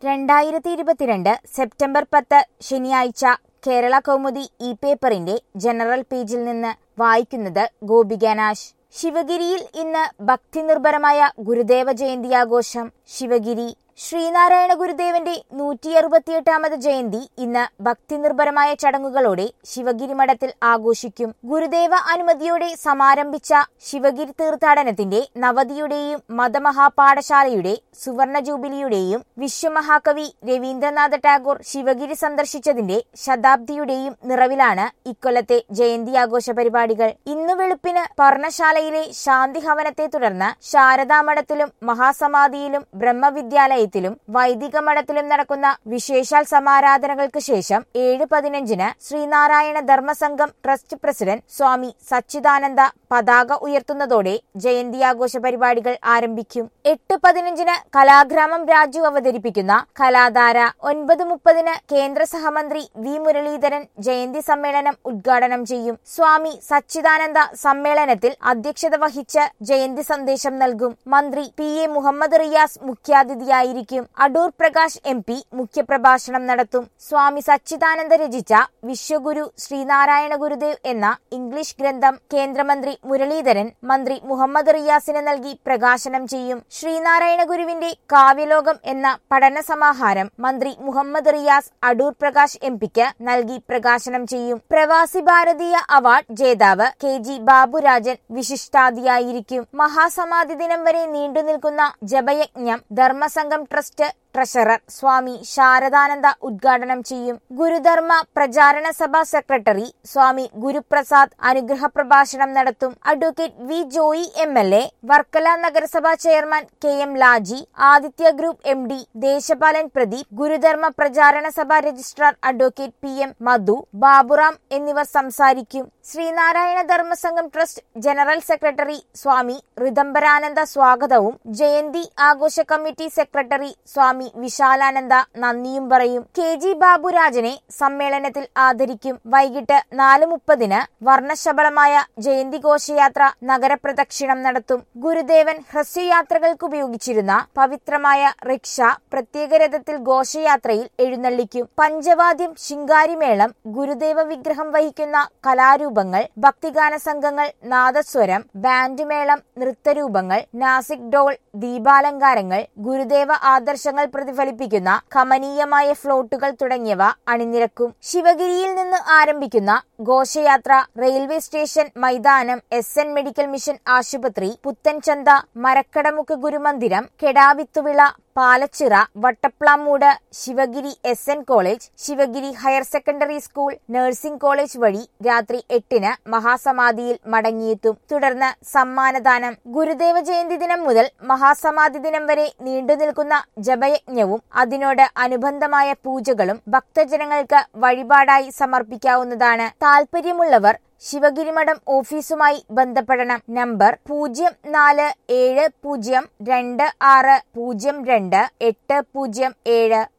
രണ്ടായിരത്തി ഇരുപത്തിരണ്ട് സെപ്റ്റംബർ പത്ത് ശനിയാഴ്ച കേരള കൗമുദി ഇ പേപ്പറിന്റെ ജനറൽ പേജിൽ നിന്ന് വായിക്കുന്നത് ഗോപികാനാശ് ശിവഗിരിയിൽ ഇന്ന് ഭക്തിനിർഭരമായ ഗുരുദേവ ജയന്തിയാഘോഷം ശിവഗിരി ശ്രീനാരായണ ഗുരുദേവന്റെ നൂറ്റി അറുപത്തിയെട്ടാമത് ജയന്തി ഇന്ന് ഭക്തിനിർഭരമായ ചടങ്ങുകളോടെ ശിവഗിരി മഠത്തിൽ ആഘോഷിക്കും ഗുരുദേവ അനുമതിയോടെ സമാരംഭിച്ച ശിവഗിരി തീർത്ഥാടനത്തിന്റെ നവതിയുടെയും മതമഹാപാഠശാലയുടെ സുവർണ ജൂബിലിയുടെയും വിശ്വമഹാകവി രവീന്ദ്രനാഥ ടാഗോർ ശിവഗിരി സന്ദർശിച്ചതിന്റെ ശതാബ്ദിയുടെയും നിറവിലാണ് ഇക്കൊല്ലത്തെ ജയന്തി ആഘോഷ പരിപാടികൾ ഇന്നു വെളുപ്പിന് പർണശാലയിലെ ശാന്തി ഹവനത്തെ തുടർന്ന് ശാരദാമഠത്തിലും മഹാസമാധിയിലും ബ്രഹ്മവിദ്യാലയത്തിലും വൈദിക മഠത്തിലും നടക്കുന്ന വിശേഷാൽ സമാരാധനകൾക്ക് ശേഷം ഏഴ് പതിനഞ്ചിന് ശ്രീനാരായണ ധർമ്മസംഘം ട്രസ്റ്റ് പ്രസിഡന്റ് സ്വാമി സച്ചിദാനന്ദ പതാക ഉയർത്തുന്നതോടെ ജയന്തി ആഘോഷ പരിപാടികൾ ആരംഭിക്കും എട്ട് പതിനഞ്ചിന് കലാഗ്രാമം രാജു അവതരിപ്പിക്കുന്ന കലാധാര ഒൻപത് മുപ്പതിന് കേന്ദ്ര സഹമന്ത്രി വി മുരളീധരൻ ജയന്തി സമ്മേളനം ഉദ്ഘാടനം ചെയ്യും സ്വാമി സച്ചിദാനന്ദ സമ്മേളനത്തിൽ അധ്യക്ഷത വഹിച്ച് ജയന്തി സന്ദേശം നൽകും മന്ത്രി പി എ മുഹമ്മദ് റിയാസ് മുഖ്യാതിഥിയായിരിക്കും അടൂർ പ്രകാശ് എം പി മുഖ്യപ്രഭാഷണം നടത്തും സ്വാമി സച്ചിദാനന്ദ രചിച്ച വിശ്വഗുരു ശ്രീനാരായണ ഗുരുദേവ് എന്ന ഇംഗ്ലീഷ് ഗ്രന്ഥം കേന്ദ്രമന്ത്രി മുരളീധരൻ മന്ത്രി മുഹമ്മദ് റിയാസിന് നൽകി പ്രകാശനം ചെയ്യും ശ്രീനാരായണ ഗുരുവിന്റെ കാവ്യലോകം എന്ന പഠന സമാഹാരം മന്ത്രി മുഹമ്മദ് റിയാസ് അടൂർ പ്രകാശ് എം പിക്ക് നൽകി പ്രകാശനം ചെയ്യും പ്രവാസി ഭാരതീയ അവാർഡ് ജേതാവ് കെ ജി ബാബുരാജൻ വിശിഷ്ടാതിയായിരിക്കും മഹാസമാധി ദിനം വരെ നീണ്ടുനിൽക്കുന്ന ജപയജ്ഞം ധർമ്മസംഘം ട്രസ്റ്റ് ട്രഷറർ സ്വാമി ശാരദാനന്ദ ഉദ്ഘാടനം ചെയ്യും ഗുരുധർമ്മ പ്രചാരണ സഭ സെക്രട്ടറി സ്വാമി ഗുരുപ്രസാദ് അനുഗ്രഹ പ്രഭാഷണം നടത്തും advocate V Joy M L A Varkala നഗരസഭാ chairman K M Laji Aditya group M D Deshapalan Pradeep Gurudharma Pracharana Sabha registrar advocate P M Madhu Baburam എന്നിവർ സംസാരിക്കും Sreenarayana Dharmasangham trust general secretary Swami Rithambharananda സ്വാഗതവും ജയന്തി ആഘോഷ കമ്മിറ്റി സെക്രട്ടറി സ്വാമി വിശാലാനന്ദ നന്ദിയും പറയും കെ ജി ബാബുരാജനെ സമ്മേളനത്തിൽ ആദരിക്കും വൈകിട്ട് നാല് മുപ്പതിന് വർണ്ണശബളമായ ജയന്തി ഘോഷയാത്ര നഗരപ്രദക്ഷിണം നടത്തും ഗുരുദേവൻ ഹ്രസ്വയാത്രകൾക്ക് ഉപയോഗിച്ചിരുന്ന പവിത്രമായ റിക്ഷ പ്രത്യേക രഥത്തിൽ ഘോഷയാത്രയിൽ എഴുന്നള്ളിക്കും പഞ്ചവാദ്യം ശിങ്കാരിമേളം ഗുരുദേവ വിഗ്രഹം വഹിക്കുന്ന കലാരൂപങ്ങൾ ഭക്തിഗാന സംഘങ്ങൾ നാദസ്വരം ബാൻഡ് മേളം നൃത്തരൂപങ്ങൾ നാസിക് ഡോൾ ദീപാലങ്കാരങ്ങൾ ഗുരുദേവ ആദർശങ്ങൾ പ്രതിഫലിപ്പിക്കുന്ന കമനീയമായ ഫ്ലോട്ടുകൾ തുടങ്ങിയവ അണിനിരക്കും ശിവഗിരിയിൽ നിന്ന് ആരംഭിക്കുന്ന ഘോഷയാത്ര റെയിൽവേ സ്റ്റേഷൻ മൈതാനം എസ് എൻ മെഡിക്കൽ മിഷൻ ആശുപത്രി Puthenchantha Marakkadamukku Gurumandiram Kedavithuvila Palachira Vattaplamoodu Sivagiri S N college Sivagiri higher secondary school nursing college വഴി രാത്രി എട്ടിന് മഹാസമാധിയിൽ മടങ്ങിയെത്തും തുടർന്ന് സമ്മാനദാനം ഗുരുദേവ ജയന്തി ദിനം മുതൽ മഹാസമാധി ദിനം വരെ നീണ്ടുനിൽക്കുന്ന ജപയജ്ഞവും അതിനോട് അനുബന്ധമായ പൂജകളും ഭക്തജനങ്ങൾക്ക് വഴിപാടായി സമർപ്പിക്കാവുന്നതാണ് താൽപര്യമുള്ളവർ ശിവഗിരിമഠം ഓഫീസുമായി ബന്ധപ്പെടണം നമ്പർ പൂജ്യം നാല് ഏഴ് പൂജ്യം രണ്ട് ആറ് പൂജ്യം രണ്ട് എട്ട് പൂജ്യം ഏഴ്